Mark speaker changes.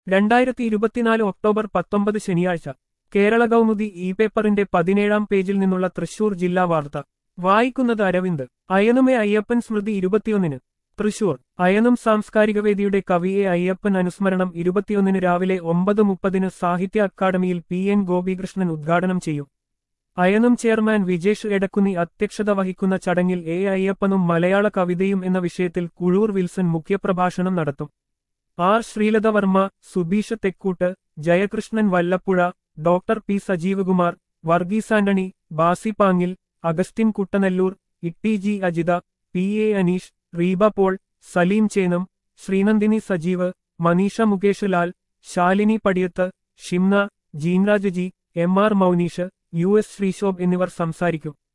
Speaker 1: രണ്ടായിരത്തി ഇരുപത്തിനാല് ഒക്ടോബർ പത്തൊമ്പത് ശനിയാഴ്ച കേരള കൗമുദി ഇ പേപ്പറിന്റെ പതിനേഴാം പേജിൽ നിന്നുള്ള തൃശൂർ ജില്ലാ വാർത്ത വായിക്കുന്നത് അരവിന്ദ് അയനുമെ അയ്യപ്പൻ സ്മൃതി ഇരുപത്തിയൊന്നിന് തൃശൂർ അയനം സാംസ്കാരിക വേദിയുടെ കവിയെ അയ്യപ്പൻ അനുസ്മരണം ഇരുപത്തിയൊന്നിന് രാവിലെ ഒമ്പത് മുപ്പതിന് സാഹിത്യ അക്കാദമിയിൽ പി എൻ ഗോപികൃഷ്ണൻ ഉദ്ഘാടനം ചെയ്യും അയനം ചെയർമാൻ വിജേഷ് എടക്കുന്നി അധ്യക്ഷത വഹിക്കുന്ന ചടങ്ങിൽ എ അയ്യപ്പനും മലയാള കവിതയും എന്ന വിഷയത്തിൽ കുഴൂർ വിൽസൺ മുഖ്യപ്രഭാഷണം നടത്തും R Sreelathavarma Subeesha Thekkoot Jayakrishnan Vallappuzha doctor P Sajeevkumar Varghese Antony Basi Pangil Augustine Kuttanellur Itty G Ajitha P A Aneesh Reeba Paul Saleem Chenam Sreenandini Sajeev Maneesha Mukesh Lal Shalini Padiyath Shimna Jeenraj G M R Mouneesh U S Sreeshobh എന്നിവർ സംസാരിക്കും